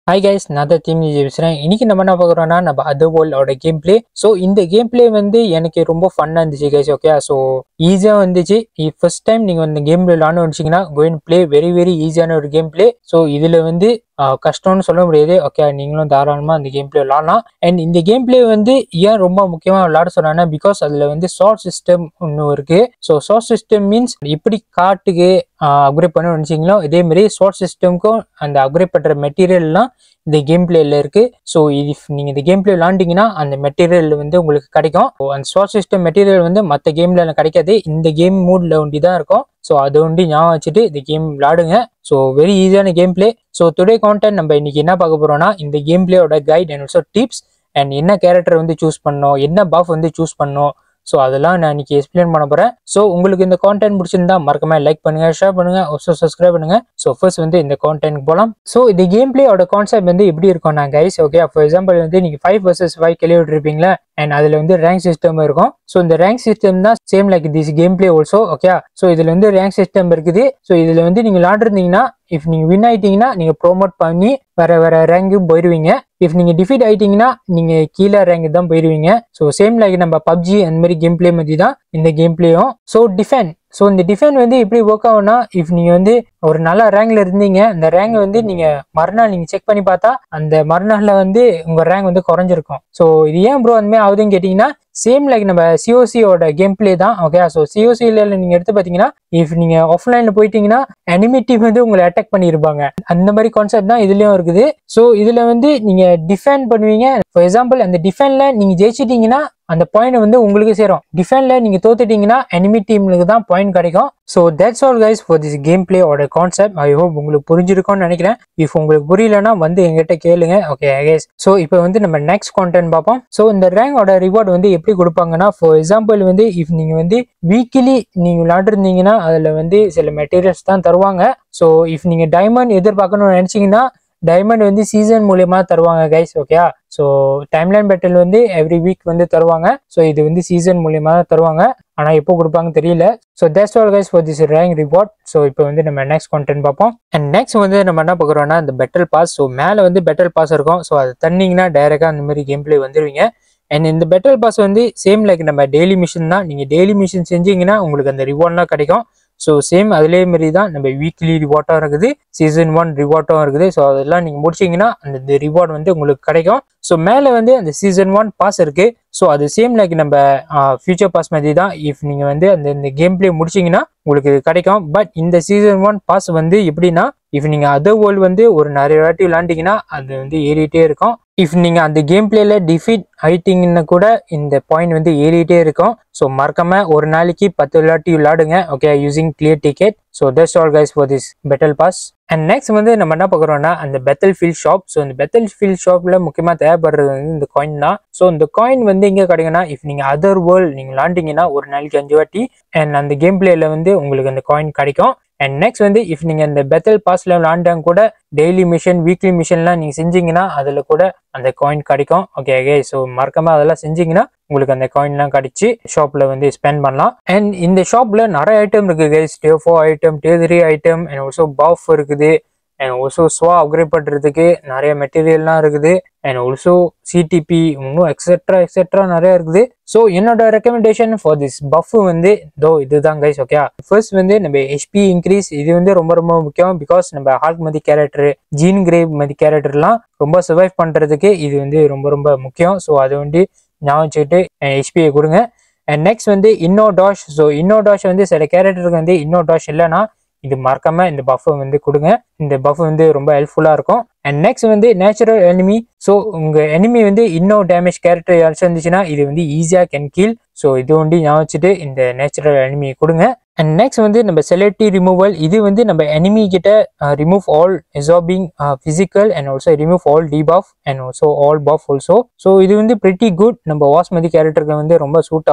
hi guys நான் தான் theme பேசுகிறேன் இன்னைக்கு நம்ம என்ன பார்க்குறோம்னா நம்ம அதர் வேர்ல்டோட கேம் பிளே ஸோ இந்த கேம் பிளே வந்து எனக்கு ரொம்ப ஃபன்னாக இருந்துச்சு கைஸ் ஓகே ஸோ ஈஸியாக வந்துச்சு ஃபர்ஸ்ட் டைம் நீங்கள் இந்த கேம் பிளே விளாண்டு வச்சிங்கன்னா கோயின் பிளே வெரி வெரி ஈஸியான ஒரு கேம் பிளே ஸோ இதில் வந்து ஆஹ், கஷ்டம்னு சொல்ல முடியாது ஓகே நீங்களும் தாராளமாக இந்த கேம் பிளே விளாடலாம் அண்ட் இந்த கேம் பிளே வந்து ஏன் ரொம்ப முக்கியமாக விளாட சொன்னாங்கன்னா பிகாஸ் அதில் வந்து ஷார்ட் சிஸ்டம் ஒன்று இருக்கு ஸோ ஷார்ட் சிஸ்டம் மீன்ஸ் இப்படி காட்டுக்கு அப்கிரேட் பண்ண நினச்சிங்களோ இதே மாதிரி ஷார்ட் சிஸ்டம்க்கும் அந்த அப்கிரேட் பண்ணுற மெட்டீரியல்லாம் இந்த கேம் பிளேல இருக்கு ஸோ இது நீங்க இந்த கேம் பிளே விளாண்டிங்கன்னா அந்த மெட்டீரியல் வந்து உங்களுக்கு கிடைக்கும் So, அந்த ஷார்ட் சிஸ்டம் மெட்டீரியல் வந்து மற்ற கேம்ல கிடைக்காது இந்த கேம் மூட்ல ஒண்டி தான் இருக்கும் ஸோ அதை ஒண்டி ஞாபகம் வச்சுட்டு இந்த கேம் விளாடுங்க ஸோ வெரி ஈஸியான game play so today content நம்ம இன்னைக்கு என்ன பார்க்க போறோம்னா இந்த கேம் பிளேயோட guide and also tips and என்ன கேரக்டர் வந்து சூஸ் பண்ணணும் என்ன பஃப் வந்து சூஸ் பண்ணணும் ஸோ அதெல்லாம் நான் இன்னைக்கு எக்ஸ்பிளைன் பண்ண போறேன் ஸோ உங்களுக்கு இந்த கான்டென்ட் பிடிச்சிருந்தா மறக்காம லைக் பண்ணுங்க ஷேர் பண்ணுங்க ஆல்சோ சப்ஸ்கிரைப் பண்ணுங்க ஸோ ஃபர்ஸ்ட் வந்து இந்த கான்டென்ட் போகலாம் ஸோ இந்த கேம் பிளேயோட கான்செப்ட் வந்து எப்படி இருக்கும் நான் கைஸ் ஓகே ஃபார் எக்ஸாம்பிள் வந்து நீங்க ஃபைவ் வர்சஸ் ஃபைவ் கிளி விட்டுருப்பீங்களா அண்ட் அதுல வந்து ரேங்க் சிஸ்டம் இருக்கும் ஸோ இந்த ரேங்க் சிஸ்டம் தான் same like this game play also okay so இதுல வந்து ரேங்க் சிஸ்டம் இருக்குது ஸோ இதுல வந்து நீங்க விளாண்டுருந்தீங்கன்னா இஃப் நீங்க வின் ஆயிட்டீங்கன்னா நீங்க ப்ரோமோட் பண்ணி வேற வேற ரேங்க்கும் போயிடுவீங்க இஃப் நீங்க டிஃபீட் ஆயிட்டீங்கன்னா நீங்க கீழே ரேங்க் தான் போயிடுவீங்க ஸோ சேம் லைக் நம்ம பப்ஜி அந்த மாதிரி கேம் பிளே மாதிரி தான் இந்த கேம் பிளேயும் ஸோ டிஃபென் ஸோ இந்த டிஃபென் வந்து எப்படி ஒர்க் ஆகும்னா இஃப் நீங்க வந்து ஒரு நல்ல ரேங்க்ல இருந்தீங்க அந்த ரேங்க் வந்து நீங்க மறுநாள் நீங்க செக் பண்ணி பார்த்தா அந்த மறுநாள்ல வந்து உங்க ரேங்க் வந்து குறைஞ்சிருக்கும் ஸோ இது ஏன் ப்ரோ அந்த மாதிரி ஆகுதுன்னு கேட்டீங்கன்னா சேம் லைக் நம்ம சிஓசியோட கேம் பிளே தான் ஓகே ஸோ சிஓசியில நீங்க எடுத்து பார்த்தீங்கன்னா இஃப் நீங்க ஆஃப்லைன்ல போயிட்டீங்கன்னா enemy டீம் வந்து உங்களை அட்டாக் பண்ணியிருப்பாங்க அந்த மாதிரி கான்செப்ட் தான் இதுலயும் இருக்குது ஸோ இதுல வந்து நீங்க டிஃபெண்ட் பண்ணுவீங்க ஃபார் எக்ஸாம்பிள் அந்த டிஃபென்ல நீங்க ஜெயிச்சிட்டீங்கன்னா அந்த பாயிண்ட் வந்து உங்களுக்கு சேரும் டிஃபென்ல நீங்க தோத்துட்டீங்கன்னா enemy டீமுக்கு தான் பாயிண்ட் கிடைக்கும் so that's all guys for this game play ஓட கான்செப்ட் ஐ ஹோப் உங்களுக்கு புரிஞ்சிருக்கும்னு நினைக்கிறேன் இஃப் உங்களுக்கு புரியலன்னா வந்து எங்கிட்ட கேளுங்க ஓகே கைஸ் ஸோ இப்போ வந்து நம்ம நெக்ஸ்ட் கான்டென்ட் பார்ப்போம் ஸோ இந்த ரேங்கோட ரிவார்டு வந்து எப்படி கொடுப்பாங்கன்னா ஃபார் எக்ஸாம்பிள் வந்து இஃப் நீங்க வந்து வீக்லி நீங்க விளாண்டுருந்தீங்கன்னா அதுல வந்து சில மெட்டீரியல்ஸ் தான் தருவாங்க ஸோ இஃப் நீங்க டைமண்ட் எதிர்பார்க்கணும்னு நினைச்சீங்கன்னா டைமண்ட் வந்து சீசன் மூலியமா தருவாங்க guys okay so timeline battle வந்து எவ்ரி வீக் வந்து தருவாங்க ஸோ இது வந்து சீசன் மூலியமா தான் தருவாங்க ஆனா எப்போ கொடுப்பாங்க தெரியல so that's all guys for this rank reward so இப்போ வந்து நம்ம நெக்ஸ்ட் கான்டென்ட் பார்ப்போம் அண்ட் நெக்ஸ்ட் வந்து நம்ம என்ன பார்க்குறோம்னா இந்த பெட்டல் பாஸ் ஸோ மேலே வந்து பெட்டல் பாஸ் இருக்கும் ஸோ அதை தந்தீங்கன்னா டைரெக்டாக அந்த மாதிரி கேம் பிளே வந்துருவீங்க அண்ட் இந்த பெட்டல் பாஸ் வந்து சேம் லைக் நம்ம டெய்லி மிஷின் தான் நீங்கள் டெய்லி மிஷின் செஞ்சீங்கன்னா உங்களுக்கு அந்த ரிவார்ட்லாம் கிடைக்கும் ஸோ சேம் அதே மாதிரி தான் நம்ம வீக்லி ரிவார்ட்டும் இருக்குது சீசன் ஒன் ரிவார்ட்டும் இருக்குது ஸோ அதெல்லாம் நீங்கள் முடிச்சீங்கன்னா அந்த ரிவார்ட் வந்து உங்களுக்கு கிடைக்கும் ஸோ மேலே வந்து அந்த சீசன் ஒன் பாஸ் இருக்கு ஸோ அது சேம் லைக் நம்ம ஃபியூச்சர் பாஸ் மாதிரி தான் இஃப் நீங்கள் வந்து அந்த இந்த கேம் பிளே முடிச்சீங்கன்னா உங்களுக்கு இது கிடைக்கும் பட் இந்த சீசன் ஒன் பாஸ் வந்து எப்படின்னா இஃப் நீங்கள் அதர் வேர்ல்டு வந்து ஒரு நிறைய வாட்டி விளாண்டிங்கன்னா அது வந்து ஏறிட்டே இருக்கும் இஃப் நீங்கள் அந்த கேம் பிளேல டிஃபீட் ஆயிட்டீங்கன்னா கூட இந்த பாயிண்ட் வந்து ஏறிட்டே இருக்கும் ஸோ மறக்காம ஒரு நாளைக்கு பத்து விளையாட்டி விளையாடுங்க okay using clear ticket so that's all guys for this battle pass and next வந்து நம்ம என்ன பார்க்குறோம்னா அந்த பெத்தல் ஃபீல்ட் ஷாப் ஸோ இந்த பெத்தல் ஃபீல்ட் ஷாப்ல முக்கியமாக தேவைப்படுறது வந்து இந்த காயின் தான் ஸோ இந்த காயின் வந்து எங்கே கிடைக்கும்னா இஃப் நீங்கள் அதர் வேர்ல்டு நீங்கள் விளாண்டிங்கன்னா ஒரு நாளைக்கு அஞ்சு வாட்டி அண்ட் அந்த கேம் பிளேல வந்து உங்களுக்கு அந்த காயின் கிடைக்கும் அண்ட் நெக்ஸ்ட் வந்து இஃப் நீங்கள் இந்த பெத்தல் பாஸ்ல விளாண்டாங்க கூட டெய்லி மிஷன் வீக்லி மிஷன்லாம் நீங்கள் செஞ்சீங்கன்னா அதில் கூட அந்த காயின் கிடைக்கும் ஓகே ஓகே ஸோ மறக்காம அதெல்லாம் செஞ்சீங்கன்னா உங்களுக்கு அந்த காயின்லாம் கிடைச்சி ஷாப்ல வந்து ஸ்பெண்ட் பண்ணலாம் அண்ட் இந்த ஷாப்ல நிறைய ஐட்டம் இருக்கு guys day four item day three item and also buff இருக்குது அண்ட் ஆல்சோ ஸ்வா அப்கிரேட் பண்ணுறதுக்கு நிறைய மெட்டீரியல்லாம் இருக்குது அண்ட் ஆல்சோ சிடிபி இன்னும் எக்ஸெட்ரா எக்ஸெட்ரா நிறைய இருக்குது ஸோ என்னோட ரெக்கமெண்டேஷன் ஃபார் திஸ் பஃப் வந்து தோ இதுதான் கைஸ் ஓகே ஃபர்ஸ்ட் வந்து நம்ம ஹெச்பி இன்க்ரீஸ் இது வந்து ரொம்ப ரொம்ப முக்கியம் பிகாஸ் நம்ம ஹால்க் மதி கேரக்டர் ஜீன் கிரேவ் மதி கேரக்டர்லாம் ரொம்ப சர்வைவ் பண்ணுறதுக்கு இது வந்து ரொம்ப ரொம்ப முக்கியம் ஸோ அது வந்து ஞாபகம் வச்சுக்கிட்டு ஹெச்பியை கொடுங்க அண்ட் நெக்ஸ்ட் வந்து இன்னோ டாஷ் ஸோ இன்னோ டாஷ் வந்து சில கேரக்டருக்கு வந்து இன்னோ டாஷ் இல்லைன்னா இது மறக்காம இந்த பஃப் வந்து கொடுங்க இந்த பஃப் வந்து ரொம்ப ஹெல்ப்ஃபுல்லா இருக்கும் அண்ட் நெக்ஸ்ட் வந்து நேச்சுரல் எனிமி ஸோ உங்க எனிமி வந்து இன்னும் டேமேஜ் கேரக்டர் யாராச்சும் இருந்துச்சுன்னா இது வந்து ஈஸியா கேன் கீல் ஸோ இது வந்து ஞாபகம் வச்சுட்டு இந்த நேச்சுரல் எனிமியை கொடுங்க அண்ட் நெக்ஸ்ட் வந்து நம்ம செலக்டிவ் ரிமூவல் இது வந்து நம்ம எனிமி கிட்ட ரிமூவ் ஆல் எசாபிங் physical and also remove all debuff and also all buff also so இது வந்து பிரிட்டி குட் நம்ம வாஸ்மதி கேரக்டருக்கு வந்து ரொம்ப சூட் ஆகும் ஸோ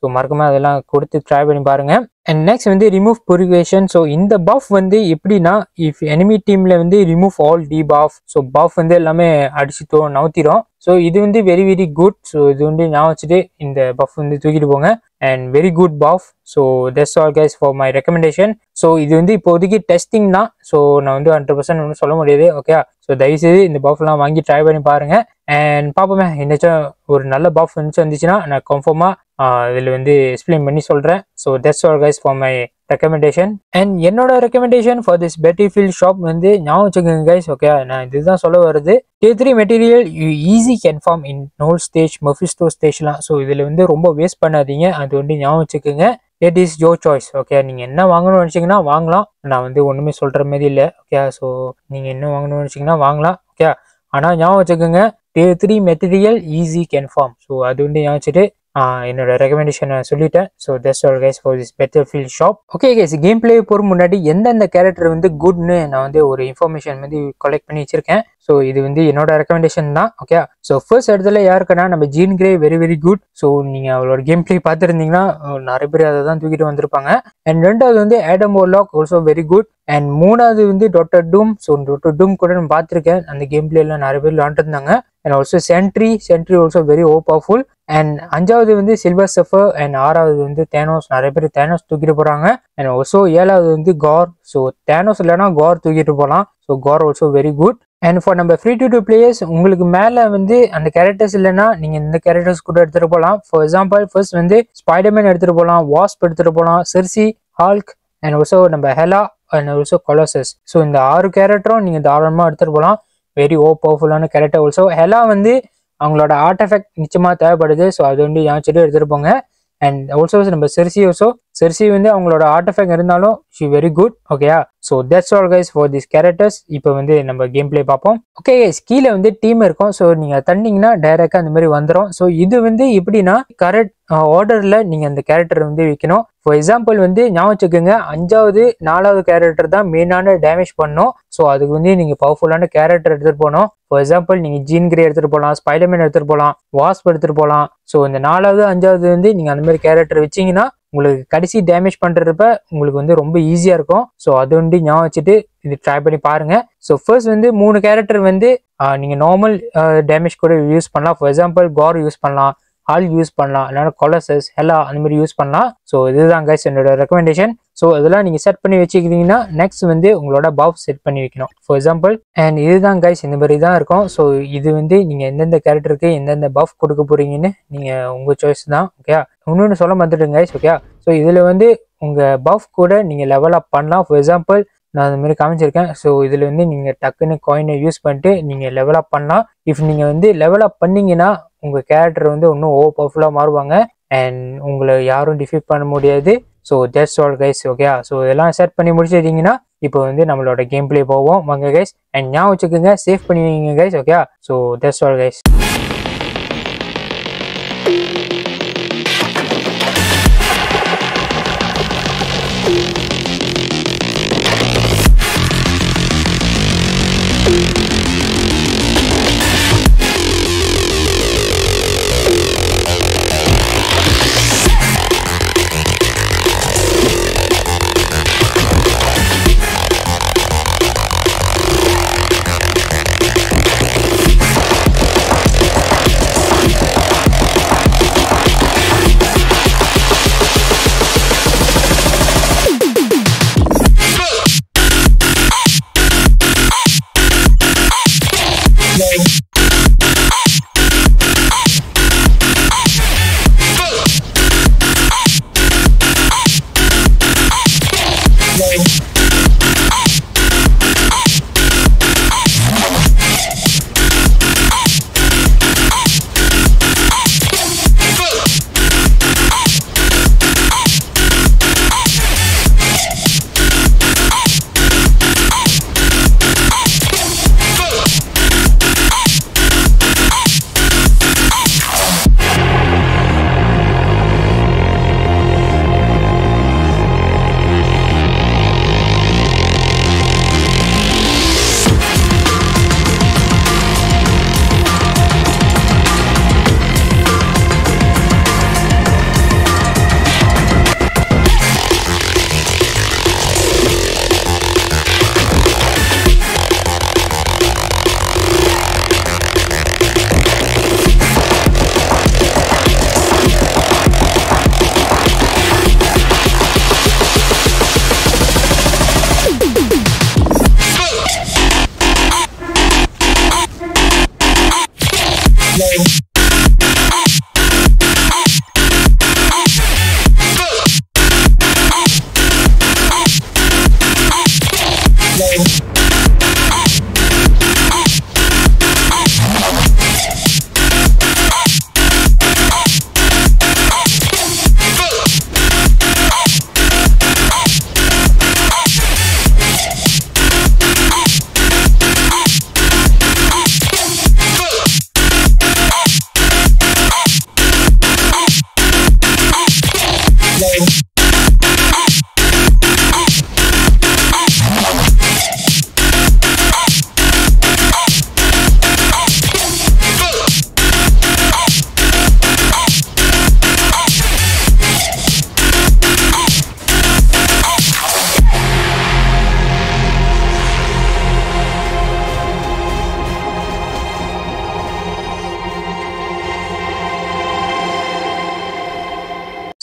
ஸோ மறக்காம அதெல்லாம் கொடுத்து ட்ரை பண்ணி பாருங்க அண்ட் நெக்ஸ்ட் வந்து ரிமூவ் புரிவேஷன் ஸோ இந்த பஃப் வந்து எப்படின்னா இஃப் enemy டீம்ல வந்து remove all debuff so buff வந்து எல்லாமே அடிச்சு தோ நவுத்திரும் ஸோ இது வந்து வெரி வெரி குட் ஸோ இது வந்து ஞாபகம் வச்சுட்டு இந்த பஃப் வந்து தூக்கிட்டு போங்க and very good buff so that's all guys for my recommendation so இது வந்து இப்போதைக்கு டெஸ்டிங் தான் ஸோ நான் வந்து ஹண்ட்ரட் பர்சன்ட் ஒன்றும் சொல்ல முடியாது ஓகே ஸோ தயவுசெய்து இந்த பஃப்லாம் வாங்கி ட்ரை பண்ணி பாருங்க அண்ட் பார்ப்போமே என்னச்சும் ஒரு நல்ல பஃப் வந்துச்சுன்னா நான் கன்ஃபார்மாக இதில் வந்து எக்ஸ்பிளைன் பண்ணி சொல்கிறேன் so that's all guys for my recommendation and என்னோட recommendation for this battlefield shop வந்து ஞாபகம் வச்சுக்கோங்க கைஸ் ஓகே நான் இதுதான் சொல்ல வருது day three material you easy can farm in normal stage Mephisto ஸ்டேஜ்லாம் ஸோ இதில் வந்து ரொம்ப வேஸ்ட் பண்ணாதீங்க அது வந்து ஞாபகம் வச்சுக்கோங்க it is your choice okay நீங்கள் என்ன வாங்கணும்னு நினச்சிங்கன்னா வாங்கலாம் நான் வந்து ஒன்றுமே சொல்கிற மாதிரி இல்லை ஓகே ஸோ நீங்கள் என்ன வாங்கணும்னு நினச்சிங்கன்னா வாங்கலாம் ஓகே ஆனால் ஞாபகம் வச்சுக்கோங்க day three material easy can farm so அது வந்து ஞாபகம் வச்சுட்டு ஆஹ் என்னோட ரெக்கமெண்டேஷனை சொல்லிட்டேன் so that's all guys for this battlefield shop okay guys game play போகிற முன்னாடி எந்தெந்த கேரக்டர் வந்து குட்னு நான் வந்து ஒரு இன்ஃபர்மேஷன் வந்து கலெக்ட் பண்ணி வச்சிருக்கேன் ஸோ இது வந்து என்னோட ரெக்கமெண்டேஷன் தான் ஓகே ஸோ ஃபர்ஸ்ட் இடத்துல யாருக்குன்னா நம்ம Jean Grey very very good so நீங்கள் அவளோட கேம் பிளே பார்த்துருந்தீங்கன்னா அஹ் நிறைய பேர் அதை தான் தூக்கிட்டு வந்திருப்பாங்க அண்ட் ரெண்டாவது வந்து Adam Warlock also very good and மூணாவது வந்து doctor doom so doctor doom கூட நான் பார்த்துருக்கேன் அந்த கேம் பிளேலாம் நிறைய பேர் விளாண்டுருந்தாங்க and also Sentry Sentry also very oh powerful and அஞ்சாவது வந்து சில்வர் சஃபர் அண்ட் ஆறாவது வந்து தேனோஸ் நிறைய பேர் தேனோஸ் தூக்கிட்டு போறாங்க அண்ட் ஆல்சோ ஏழாவது வந்து கார் ஸோ தேனோஸ் இல்லைனா கார் தூக்கிட்டு போகலாம் so car also very good and for நம்ம ஃப்ரீ டு டூ பிளேயர்ஸ் உங்களுக்கு மேலே வந்து அந்த கேரக்டர்ஸ் இல்லைன்னா நீங்கள் இந்த கேரக்டர்ஸ் கூட எடுத்துகிட்டு போகலாம் ஃபார் எக்ஸாம்பிள் ஃபர்ஸ்ட் வந்து ஸ்பைடர்மேன் எடுத்துகிட்டு போகலாம் வாஸ்ப் எடுத்துகிட்டு போகலாம் செர்சி ஹால்க் அண்ட் ஆல்சோ நம்ம Hela and also Colossus so இந்த ஆறு கேரக்டரும் நீங்கள் தாராளமாக எடுத்துகிட்டு போகலாம் வெரி ஓ பவர்ஃபுல்லான கேரக்டர் ஆல்சோ ஹெலா வந்து அவங்களோட ஆர்ட் எஃபெக்ட் நிச்சயமாக தேவைப்படுது ஸோ அது வந்து யாச்சிட்டு எடுத்துகிட்டு போங்க அண்ட் ஆல்சோ நம்ம செர்சி ஆல்சோ செர்சி வந்து அவங்களோட ஆர்ட் எஃபெக்ட் இருந்தாலும் ஷி வெரி குட் ஓகேயா so that's all guys for this characters இப்போ வந்து நம்ம கேம் பிளே பார்ப்போம் ஓகே கைஸ் கீழே வந்து டீம் இருக்கும் ஸோ நீங்கள் தண்டிங்கன்னா டைரெக்டாக அந்த மாதிரி வந்துடும் ஸோ இது வந்து எப்படின்னா கரெக்ட் ஆர்டரில் நீங்கள் அந்த கேரக்டர் வந்து வைக்கணும் ஃபார் எக்ஸாம்பிள் வந்து ஞாபகம் வச்சுக்கோங்க அஞ்சாவது நாலாவது கேரக்டர் தான் மெயினான டேமேஜ் பண்ணும் ஸோ அதுக்கு வந்து நீங்கள் பவர்ஃபுல்லான கேரக்டர் எடுத்துகிட்டு போகணும் ஃபார் எக்ஸாம்பிள் நீங்கள் ஜீன் கிரே எடுத்துகிட்டு போகலாம் ஸ்பைடர்மேன் எடுத்துகிட்டு போகலாம் வாஸ்ப் எடுத்துகிட்டு போகலாம் ஸோ இந்த நாலாவது அஞ்சாவது வந்து நீங்கள் அந்த மாதிரி கேரக்டர் வச்சீங்கன்னா உங்களுக்கு கடைசி டேமேஜ் பண்ணுறப்ப உங்களுக்கு வந்து ரொம்ப ஈஸியாக இருக்கும் ஸோ அது வந்து ஞாபகம் வச்சுட்டு இது ட்ரை பண்ணி பாருங்க ஸோ ஃபர்ஸ்ட் வந்து மூணு கேரக்டர் வந்து ஆஹ், நீங்க நார்மல் டேமேஜ் கூட யூஸ் பண்ணலாம் ஃபார் எக்ஸாம்பிள் கார் யூஸ் பண்ணலாம் ஆல் யூஸ் பண்ணலாம் இல்லைனா கொலசஸ் ஹெலா அந்த மாதிரி யூஸ் பண்ணலாம் ஸோ இதுதான் கைஸ் என்னோட ரெக்கமெண்டேஷன் ஸோ இதெல்லாம் நீங்கள் செட் பண்ணி வச்சுக்கிட்டீங்கன்னா நெக்ஸ்ட் வந்து உங்களோட பஃப் செட் பண்ணி வைக்கணும் ஃபார் எக்ஸாம்பிள் அண்ட் இதுதான் கைஸ் இந்த மாதிரி தான் இருக்கும் ஸோ இது வந்து நீங்கள் எந்தெந்த கேரக்டருக்கு எந்தெந்த பஃப் கொடுக்க போறீங்கன்னு நீங்கள் உங்கள் சாய்ஸ் தான் ஓகே இன்னொன்று சொல்ல மாட்டுடுங்க கைஸ் ஓகே ஸோ இதில் வந்து உங்கள் பஃப் கூட நீங்கள் லெவல் அப் பண்ணலாம் ஃபார் எக்ஸாம்பிள் நான் அந்த மாதிரி காமிச்சிருக்கேன் ஸோ இதில் வந்து நீங்கள் டக்குன்னு காயினை யூஸ் பண்ணிட்டு நீங்கள் லெவல் அப் பண்ணலாம் இஃப் நீங்கள் வந்து லெவல் அப் பண்ணீங்கன்னா உங்கள் கேரக்டர் வந்து இன்னும் ஓ பவர்ஃபுல்லாக மாறுவாங்க அண்ட் உங்களை யாரும் டிஃபீட் பண்ண முடியாது so that's all guys okay so இதெல்லாம் செட் பண்ணி முடிச்சிட்டீங்கன்னா இப்போ வந்து நம்மளோட கேம் பிளே போவோம் வாங்க கைஸ் அண்ட் ஞாபகம் வச்சுக்கோங்க சேவ் பண்ணி வைங்க guys okay so that's all guys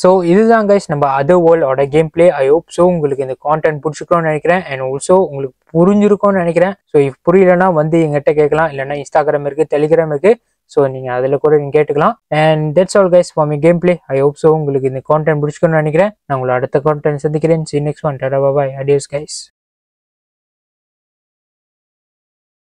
so இதுதான் கைஸ் நம்ம அதர் வேர்ல்டோட game play I hope so உங்களுக்கு இந்த கான்டென்ட் பிடிச்சிருக்கோன்னு நினைக்கிறேன் அண்ட் ஆல்சோ உங்களுக்கு புரிஞ்சிருக்கும்னு நினைக்கிறேன் ஸோ இஃப் புரியலன்னா வந்து எங்கிட்ட கேட்கலாம் இல்லைன்னா இன்ஸ்டாகிராம் இருக்குது டெலிகிராம் இருக்குது ஸோ நீங்கள் அதில் கூட நீங்கள் கேட்டுக்கலாம் and that's all guys for me game play I hope so உங்களுக்கு இந்த கான்டென்ட் பிடிச்சிக்கணும்னு நினைக்கிறேன் நான் உங்களை அடுத்த கான்டென்ட் சந்திக்கிறேன் see next one tata bye அடியோஸ் கைஸ்